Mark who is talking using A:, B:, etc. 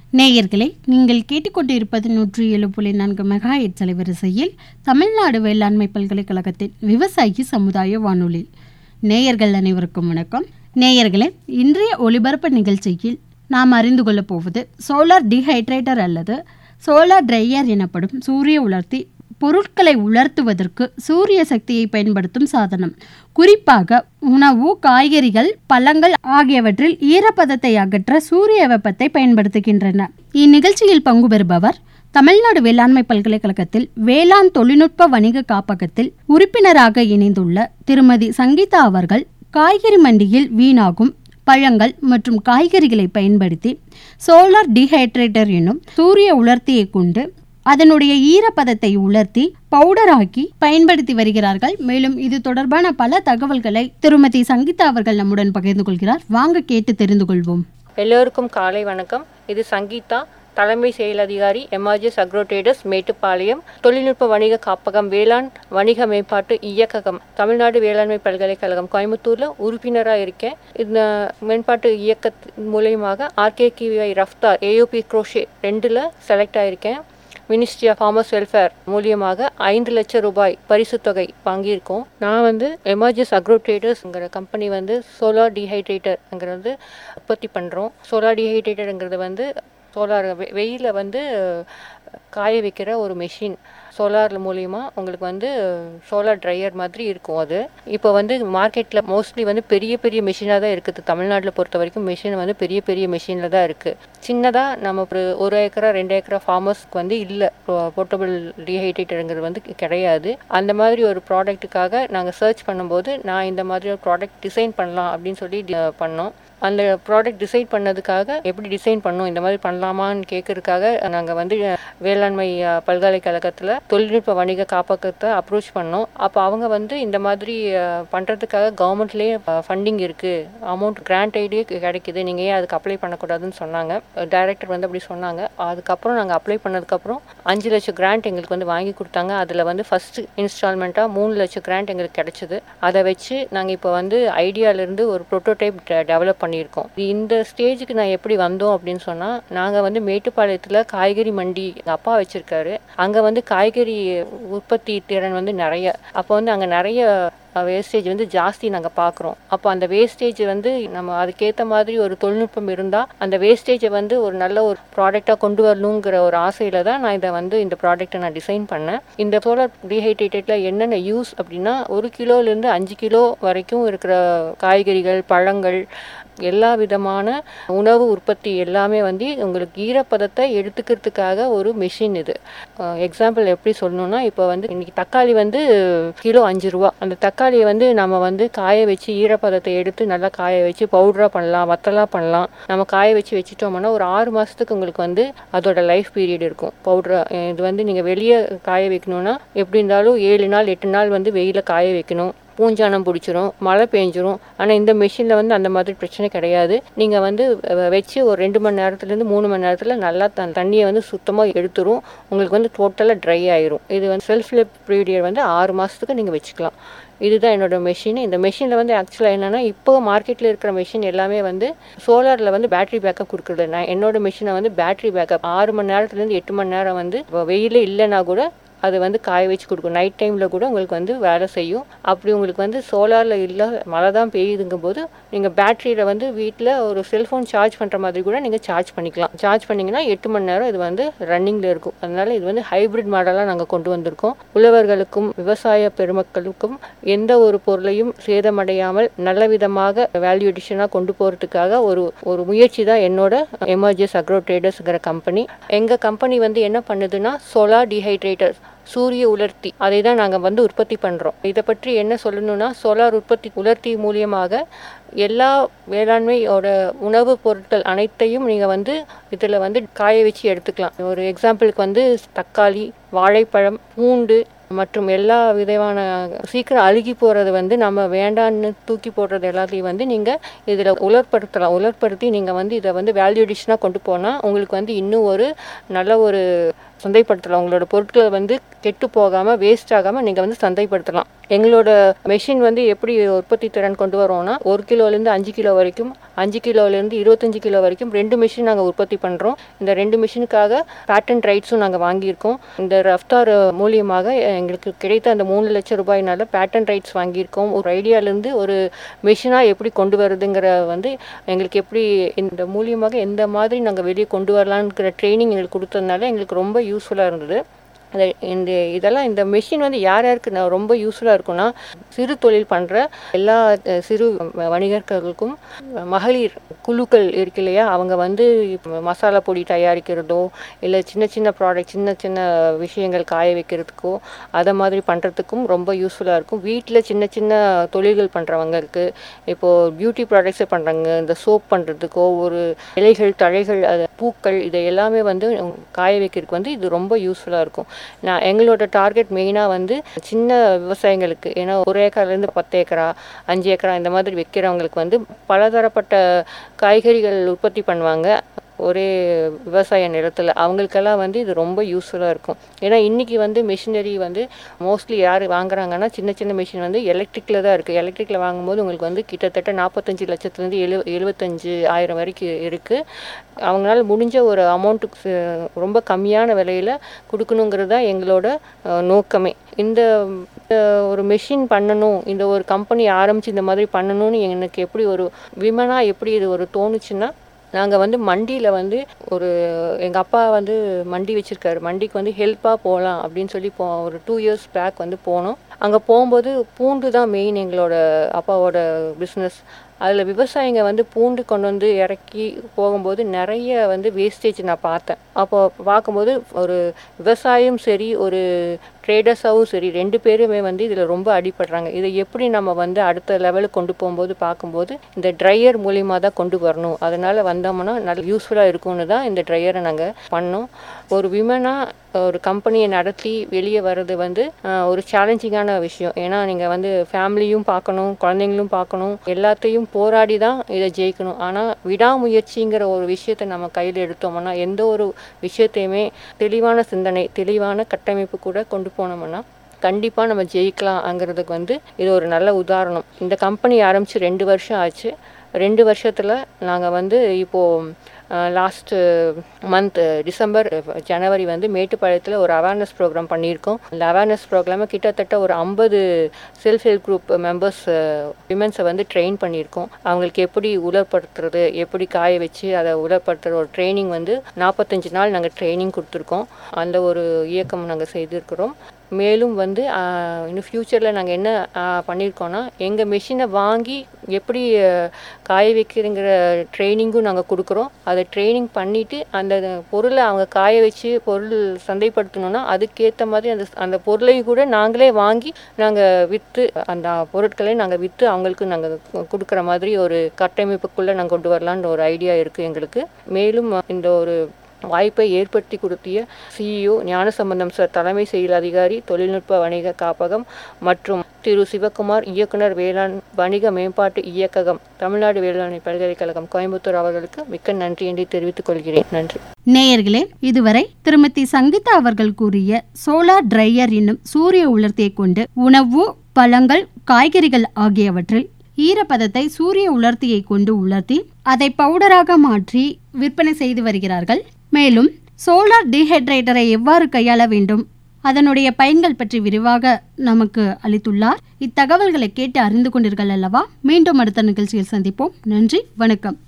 A: நேயர்களே நீங்கள் கேட்டுக்கொண்டிருப்பது நூற்றி ஏழு புள்ளி நான்கு மெகா எட் அலைவரிசையில் தமிழ்நாடு வேளாண்மை பல்கலைக்கழகத்தின் விவசாயி சமுதாய வானொலி நேயர்கள் அனைவருக்கும் வணக்கம் நேயர்களே இன்றைய ஒளிபரப்பு நிகழ்ச்சியில் நாம் அறிந்து கொள்ளப் போவது சோலார் டீஹைட்ரேட்டர் அல்லது சோலார் ட்ரையர் எனப்படும் சூரிய உலர்த்தி பொருட்களை உலர்த்துவதற்கு சூரிய சக்தியை பயன்படுத்தும் சாதனம் குறிப்பாக உணவு காய்கறிகள் பழங்கள் ஆகியவற்றில் ஈரப்பதத்தை அகற்ற சூரிய வெப்பத்தை பயன்படுத்துகின்றன இந்நிகழ்ச்சியில் பங்கு பெறுபவர் தமிழ்நாடு வேளாண்மை பல்கலைக்கழகத்தில் வேளாண் தொழில்நுட்ப வணிக காப்பகத்தில் உறுப்பினராக இணைந்துள்ள திருமதி சங்கீதா அவர்கள் காய்கறி மண்டியில் வீணாகும் பழங்கள் மற்றும் காய்கறிகளை பயன்படுத்தி சோலார் டீஹைட்ரேட்டர் என்னும் சூரிய உலர்த்தியை கொண்டு அதனுடைய ஈரப்பதத்தை உலர்த்தி பவுடராக்கி பயன்படுத்தி வருகிறார்கள் மேலும் இது தொடர்பான பல தகவல்களை திருமதி சங்கீதா அவர்கள் நம்முடன் பகிர்ந்து கொள்கிறார் வாங்க கேட்டு தெரிந்து கொள்வோம்
B: எல்லோருக்கும் காலை வணக்கம் இது சங்கீதா தலைமை செயல் அதிகாரி எம்ஆர்ஜிஎஸ் அக்ரோ ட்ரேடர்ஸ் மேட்டுப்பாளையம் தொழில்நுட்ப வணிக காப்பகம் வேளாண் வணிக மேம்பாட்டு இயக்ககம் தமிழ்நாடு வேளாண்மை பல்கலைக்கழகம் கோயம்புத்தூரில் உறுப்பினராக இருக்கேன் இந்த மேம்பாட்டு இயக்க மூலியமாக ஆர்கேகிவிஐ ரஃப்தார் ஏஓபி குரோஷே ரெண்டில் செலக்ட் ஆயிருக்கேன் மினிஸ்ட்ரி ஆஃப் ஃபார்மர்ஸ் வெல்ஃபேர் மூலியமாக ஐந்து லட்சம் ரூபாய் பரிசுத் தொகை வாங்கியிருக்கோம் நான் வந்து எமர்ஜஸ் அக்ரோ ட்ரேடர்ஸ்ங்கிற கம்பெனி வந்து சோலார் டீஹைட்ரேட்டர்ங்கிறது உற்பத்தி பண்ணுறோம் சோலார் டீஹைட்ரேட்டருங்கிறது வந்து சோலார் வெயிலில் வந்து காய வைக்கிற ஒரு மெஷின் சோலார் மூலிமா உங்களுக்கு வந்து சோலார் ட்ரையர் மாதிரி இருக்கும் அது இப்போ வந்து மார்க்கெட்டில் மோஸ்ட்லி வந்து பெரிய பெரிய மிஷினாக தான் இருக்குது தமிழ்நாட்டில் பொறுத்த வரைக்கும் மிஷின் வந்து பெரிய பெரிய மிஷினில் தான் இருக்குது சின்னதாக நம்ம ஒரு ஒரு ஏக்கரா ரெண்டு ஏக்கரா ஃபார்மர்ஸ்க்கு வந்து இல்லை போர்ட்டபிள் டீஹைட்ரேட்டருங்கிறது வந்து கிடையாது அந்த மாதிரி ஒரு ப்ராடக்ட்டுக்காக நாங்கள் சர்ச் பண்ணும்போது நான் இந்த மாதிரி ஒரு ப்ராடக்ட் டிசைன் பண்ணலாம் அப்படின்னு சொல்லி பண்ணோம் அந்த ப்ராடக்ட் டிசைட் பண்ணதுக்காக எப்படி டிசைன் பண்ணோம் இந்த மாதிரி பண்ணலாமான்னு கேட்கறதுக்காக நாங்கள் வந்து வேளாண்மை பல்கலைக்கழகத்தில் தொழில்நுட்ப வணிக காப்பகத்தை அப்ரோச் பண்ணோம் அப்போ அவங்க வந்து இந்த மாதிரி பண்ணுறதுக்காக கவர்மெண்ட்லேயே ஃபண்டிங் இருக்குது அமௌண்ட் கிராண்ட் ஐடியே கிடைக்குது நீங்கள் ஏன் அதுக்கு அப்ளை பண்ணக்கூடாதுன்னு சொன்னாங்க டைரக்டர் வந்து அப்படி சொன்னாங்க அதுக்கப்புறம் நாங்கள் அப்ளை பண்ணதுக்கப்புறம் அஞ்சு லட்சம் கிராண்ட் எங்களுக்கு வந்து வாங்கி கொடுத்தாங்க அதில் வந்து ஃபஸ்ட்டு இன்ஸ்டால்மெண்ட்டாக மூணு லட்சம் கிராண்ட் எங்களுக்கு கிடைச்சிது அதை வச்சு நாங்கள் இப்போ வந்து ஐடியாவிலேருந்து ஒரு ப்ரோட்டோடைப் டெவலப் பண்ணியிருக்கோம் இந்த ஸ்டேஜுக்கு நான் எப்படி வந்தோம் அப்படின்னு சொன்னால் நாங்கள் வந்து மேட்டுப்பாளையத்தில் காய்கறி மண்டி எங்கள் அப்பா வச்சுருக்காரு அங்கே வந்து காய்கறி உற்பத்தி திறன் வந்து நிறைய அப்போ வந்து அங்கே நிறைய வேஸ்டேஜ் வந்து ஜாஸ்தி நாங்கள் பார்க்குறோம் அப்போ அந்த வேஸ்டேஜ் வந்து நம்ம அதுக்கேற்ற மாதிரி ஒரு தொழில்நுட்பம் இருந்தால் அந்த வேஸ்டேஜை வந்து ஒரு நல்ல ஒரு ப்ராடக்டாக கொண்டு வரணுங்கிற ஒரு ஆசையில் தான் நான் இதை வந்து இந்த ப்ராடக்ட்டை நான் டிசைன் பண்ணேன் இந்த சோலார் டீஹைட்ரேட்டடில் என்னென்ன யூஸ் அப்படின்னா ஒரு கிலோலேருந்து அஞ்சு கிலோ வரைக்கும் இருக்கிற காய்கறிகள் பழங்கள் எல்லா விதமான உணவு உற்பத்தி எல்லாமே வந்து உங்களுக்கு ஈரப்பதத்தை எடுத்துக்கிறதுக்காக ஒரு மிஷின் இது எக்ஸாம்பிள் எப்படி சொல்லணும்னா இப்போ வந்து இன்னைக்கு தக்காளி வந்து கிலோ அஞ்சு ரூபா அந்த தக்காளியை வந்து நம்ம வந்து காய வச்சு ஈரப்பதத்தை எடுத்து நல்லா காய வச்சு பவுடராக பண்ணலாம் வத்தலாக பண்ணலாம் நம்ம காய வச்சு வச்சுட்டோம்னா ஒரு ஆறு மாதத்துக்கு உங்களுக்கு வந்து அதோட லைஃப் பீரியட் இருக்கும் பவுட்ரா இது வந்து நீங்கள் வெளியே காய வைக்கணும்னா எப்படி இருந்தாலும் ஏழு நாள் எட்டு நாள் வந்து வெயில காய வைக்கணும் பூஞ்சானம் பிடிச்சிரும் மழை பெஞ்சிரும் ஆனால் இந்த மிஷினில் வந்து அந்த மாதிரி பிரச்சனை கிடையாது நீங்கள் வந்து வச்சு ஒரு ரெண்டு மணி நேரத்துலேருந்து மூணு மணி நேரத்தில் நல்லா த தண்ணியை வந்து சுத்தமாக எடுத்துரும் உங்களுக்கு வந்து டோட்டலாக ட்ரை ஆயிரும் இது வந்து செல்ஃப் லிப் பீரியட் வந்து ஆறு மாதத்துக்கு நீங்கள் வச்சுக்கலாம் இதுதான் என்னோட மெஷின் இந்த மெஷினில் வந்து ஆக்சுவலாக என்னென்னா இப்போ மார்க்கெட்டில் இருக்கிற மிஷின் எல்லாமே வந்து சோலாரில் வந்து பேட்டரி பேக்கப் கொடுக்குறது நான் என்னோட மிஷினை வந்து பேட்டரி பேக்கப் ஆறு மணி நேரத்துலேருந்து எட்டு மணி நேரம் வந்து வெயில் இல்லைன்னா கூட அது வந்து காய வச்சு கொடுக்கும் நைட் டைமில் கூட உங்களுக்கு வந்து வேலை செய்யும் அப்படி உங்களுக்கு வந்து சோலாரில் இல்லை மழை தான் பெய்யுதுங்கும் போது நீங்கள் பேட்டரியில் வந்து வீட்டில் ஒரு செல்ஃபோன் சார்ஜ் பண்ணுற மாதிரி கூட நீங்கள் சார்ஜ் பண்ணிக்கலாம் சார்ஜ் பண்ணிங்கன்னா எட்டு மணி நேரம் இது வந்து ரன்னிங்கில் இருக்கும் அதனால் இது வந்து ஹைப்ரிட் மாடலாக நாங்கள் கொண்டு வந்திருக்கோம் உழவர்களுக்கும் விவசாய பெருமக்களுக்கும் எந்த ஒரு பொருளையும் சேதமடையாமல் நல்ல விதமாக வேல்யூ அடிஷனாக கொண்டு போகிறதுக்காக ஒரு ஒரு முயற்சி தான் என்னோட எமர்ஜஸ் அக்ரோ ட்ரேடர்ஸ்ங்கிற கம்பெனி எங்கள் கம்பெனி வந்து என்ன பண்ணுதுன்னா சோலார் டீஹைட்ரேட்டர் சூரிய உலர்த்தி அதை தான் நாங்கள் வந்து உற்பத்தி பண்ணுறோம் இதை பற்றி என்ன சொல்லணும்னா சோலார் உற்பத்தி உலர்த்தி மூலியமாக எல்லா வேளாண்மையோட உணவுப் பொருட்கள் அனைத்தையும் நீங்கள் வந்து இதில் வந்து காய வச்சு எடுத்துக்கலாம் ஒரு எக்ஸாம்பிளுக்கு வந்து தக்காளி வாழைப்பழம் பூண்டு மற்றும் எல்லா விதமான சீக்கிரம் அழுகி போகிறது வந்து நம்ம வேண்டான்னு தூக்கி போடுறது எல்லாத்தையும் வந்து நீங்கள் இதில் உலர்படுத்தலாம் உலர்படுத்தி நீங்கள் வந்து இதை வந்து வேல்யூ அடிஷனாக கொண்டு போனால் உங்களுக்கு வந்து இன்னும் ஒரு நல்ல ஒரு சந்தைப்படுத்தலாம் உங்களோட பொருட்களை வந்து கெட்டு போகாமல் வேஸ்ட் ஆகாமல் நீங்கள் வந்து சந்தைப்படுத்தலாம் எங்களோட மெஷின் வந்து எப்படி உற்பத்தி திறன் கொண்டு வரோம்னா ஒரு கிலோலேருந்து அஞ்சு கிலோ வரைக்கும் அஞ்சு கிலோலேருந்து இருபத்தஞ்சு கிலோ வரைக்கும் ரெண்டு மிஷின் நாங்கள் உற்பத்தி பண்ணுறோம் இந்த ரெண்டு மிஷினுக்காக பேட்டன்ட் ரைட்ஸும் நாங்கள் வாங்கியிருக்கோம் இந்த ரஃப்தார் மூலியமாக எங்களுக்கு கிடைத்த அந்த மூணு லட்சம் ரூபாயினால பேட்டன்ட் ரைட்ஸ் வாங்கியிருக்கோம் ஒரு ஐடியாலேருந்து ஒரு மிஷினாக எப்படி கொண்டு வருதுங்கிற வந்து எங்களுக்கு எப்படி இந்த மூலியமாக எந்த மாதிரி நாங்கள் வெளியே கொண்டு வரலான்ங்கிற ட்ரைனிங் எங்களுக்கு கொடுத்ததுனால எங்களுக்கு ரொம்ப யூஸ்ஃபுல்லாக இருந்தது அந்த இந்த இதெல்லாம் இந்த மிஷின் வந்து யார் யாருக்கு நான் ரொம்ப யூஸ்ஃபுல்லாக இருக்கும்னா சிறு தொழில் பண்ணுற எல்லா அஹ், சிறு வணிகர்களுக்கும் மகளிர் குழுக்கள் இருக்கு இல்லையா அவங்க வந்து இப்ப மசாலா பொடி தயாரிக்கிறதோ இல்லை சின்ன சின்ன ப்ராடக்ட் சின்ன சின்ன விஷயங்கள் காய வைக்கிறதுக்கோ அதை மாதிரி பண்ணுறதுக்கும் ரொம்ப யூஸ்ஃபுல்லாக இருக்கும் வீட்டில் சின்ன சின்ன தொழில்கள் பண்ணுறவங்களுக்கு இப்போது பியூட்டி ப்ராடக்ட்ஸே பண்ணுறாங்க இந்த சோப் பண்ணுறதுக்கோ ஒரு இலைகள் தழைகள் அது பூக்கள் இதை எல்லாமே வந்து காய வைக்கிறதுக்கு வந்து இது ரொம்ப யூஸ்ஃபுல்லாக இருக்கும் நான் எங்களோட டார்கெட் மெயினாக வந்து சின்ன விவசாயிங்களுக்கு ஏன்னா ஒரு ஏக்கர்லேருந்து பத்து ஏக்கரா அஞ்சு ஏக்கரா இந்த மாதிரி வைக்கிறவங்களுக்கு வந்து பலதரப்பட்ட காய்கறிகள் உற்பத்தி பண்ணுவாங்க ஒரே விவசாய நிலத்தில் அவங்களுக்கெல்லாம் வந்து இது ரொம்ப யூஸ்ஃபுல்லாக இருக்கும் ஏன்னா இன்றைக்கி வந்து மிஷினரி வந்து மோஸ்ட்லி யார் வாங்குறாங்கன்னா சின்ன சின்ன மிஷின் வந்து எலக்ட்ரிக்கில் தான் இருக்குது எலக்ட்ரிக்கில் வாங்கும்போது உங்களுக்கு வந்து கிட்டத்தட்ட நாற்பத்தஞ்சு லட்சத்துலேருந்து எழு எழுபத்தஞ்சு ஆயிரம் வரைக்கும் இருக்குது அவங்களால முடிஞ்ச ஒரு அமௌண்ட்டுக்கு ரொம்ப கம்மியான விலையில் கொடுக்கணுங்கிறது தான் எங்களோட அஹ், நோக்கமே இந்த அஹ், ஒரு மெஷின் பண்ணணும் இந்த ஒரு கம்பெனி ஆரம்பித்து இந்த மாதிரி பண்ணணும்னு எனக்கு எப்படி ஒரு விமனாக எப்படி இது ஒரு தோணுச்சுன்னா நாங்கள் வந்து மண்டியில் வந்து ஒரு எங்கள் அப்பா வந்து மண்டி வச்சுருக்காரு மண்டிக்கு வந்து ஹெல்ப்பாக போகலாம் அப்படின்னு சொல்லி போ ஒரு டூ இயர்ஸ் பேக் வந்து போனோம் அங்கே போகும்போது பூண்டு தான் மெயின் எங்களோட அப்பாவோட பிஸ்னஸ் அதில் விவசாயிங்க வந்து பூண்டு கொண்டு வந்து இறக்கி போகும்போது நிறைய வந்து வேஸ்டேஜ் நான் பார்த்தேன் அப்போ பார்க்கும்போது ஒரு விவசாயம் சரி ஒரு ட்ரேடர்ஸாகவும் சரி ரெண்டு பேருமே வந்து இதில் ரொம்ப அடிபடுறாங்க இதை எப்படி நம்ம வந்து அடுத்த லெவலுக்கு கொண்டு போகும்போது பார்க்கும்போது இந்த ட்ரையர் மூலியமாக தான் கொண்டு வரணும் அதனால் வந்தோம்னா நல்ல யூஸ்ஃபுல்லாக இருக்கும்னு தான் இந்த ட்ரையரை நாங்கள் பண்ணோம் ஒரு விமனாக ஒரு கம்பெனியை நடத்தி வெளியே வர்றது வந்து அஹ், ஒரு சேலஞ்சிங்கான விஷயம் ஏன்னா நீங்கள் வந்து ஃபேமிலியும் பார்க்கணும் குழந்தைங்களும் பார்க்கணும் எல்லாத்தையும் போராடி தான் இதை ஜெயிக்கணும் ஆனால் விடாமுயற்சிங்கிற ஒரு விஷயத்தை நம்ம கையில் எடுத்தோம்னா எந்த ஒரு விஷயத்தையுமே தெளிவான சிந்தனை தெளிவான கட்டமைப்பு கூட கொண்டு போனோம்னா கண்டிப்பாக நம்ம ஜெயிக்கலாம்ங்கிறதுக்கு வந்து இது ஒரு நல்ல உதாரணம் இந்த கம்பெனி ஆரம்பித்து ரெண்டு வருஷம் ஆச்சு ரெண்டு வருஷத்தில் நாங்கள் வந்து இப்போது லாஸ்ட்டு மந்த் டிசம்பர் ஜனவரி வந்து மேட்டுப்பாளையத்தில் ஒரு அவேர்னஸ் ப்ரோக்ராம் பண்ணியிருக்கோம் இந்த அவேர்னஸ் ப்ரோக்ராமை கிட்டத்தட்ட ஒரு ஐம்பது செல்ஃப் ஹெல்ப் குரூப் மெம்பர்ஸ் விமென்ஸை வந்து ட்ரெயின் பண்ணியிருக்கோம் அவங்களுக்கு எப்படி உலர்படுத்துறது எப்படி காய வச்சு அதை உலர்படுத்துகிற ஒரு ட்ரைனிங் வந்து நாற்பத்தஞ்சு நாள் நாங்கள் ட்ரைனிங் கொடுத்துருக்கோம் அந்த ஒரு இயக்கம் நாங்கள் செய்திருக்கிறோம் மேலும் வந்து ஆஹ், இன்னும் ஃப்யூச்சரில் நாங்கள் என்ன ஆஹ், பண்ணியிருக்கோன்னா எங்கள் மிஷினை வாங்கி எப்படி ஆஹ், காய வைக்கிறங்கிற ட்ரைனிங்கும் நாங்கள் கொடுக்குறோம் அதை ட்ரைனிங் பண்ணிவிட்டு அந்த பொருளை அவங்க காய வச்சு பொருள் சந்தைப்படுத்தணும்னா அதுக்கேற்ற மாதிரி அந்த அந்த பொருளை கூட நாங்களே வாங்கி நாங்கள் விற்று அந்த பொருட்களை நாங்கள் விற்று அவங்களுக்கு நாங்கள் கொடுக்குற மாதிரி ஒரு கட்டமைப்புக்குள்ளே நாங்கள் கொண்டு வரலான்ற ஒரு ஐடியா இருக்குது எங்களுக்கு மேலும் இந்த ஒரு வாய்ப்பை ஏற்படுத்தி கொடுத்திய சிஇஓ ஞானசம்பந்தம் சார் தலைமை செயல் அதிகாரி தொழில்நுட்ப வணிக காப்பகம் மற்றும் திரு சிவகுமார் இயக்குனர் வேளாண் வணிக மேம்பாட்டு இயக்ககம் தமிழ்நாடு வேளாண்மை பல்கலைக்கழகம் கோயம்புத்தூர் அவர்களுக்கு மிக்க நன்றி என்று தெரிவித்துக் கொள்கிறேன் நன்றி
A: நேயர்களே இதுவரை திருமதி சங்கீதா அவர்கள் கூறிய சோலார் ட்ரையர் என்னும் சூரிய உலர்த்தியை கொண்டு உணவு பழங்கள் காய்கறிகள் ஆகியவற்றில் ஈரப்பதத்தை சூரிய உலர்த்தியை கொண்டு உலர்த்தி அதை பவுடராக மாற்றி விற்பனை செய்து வருகிறார்கள் மேலும் சோலார் டீஹைட்ரேட்டரை எவ்வாறு கையாள வேண்டும் அதனுடைய பயன்கள் பற்றி விரிவாக நமக்கு அளித்துள்ளார் இத்தகவல்களை கேட்டு அறிந்து கொண்டீர்கள் அல்லவா மீண்டும் அடுத்த நிகழ்ச்சியில் சந்திப்போம் நன்றி வணக்கம்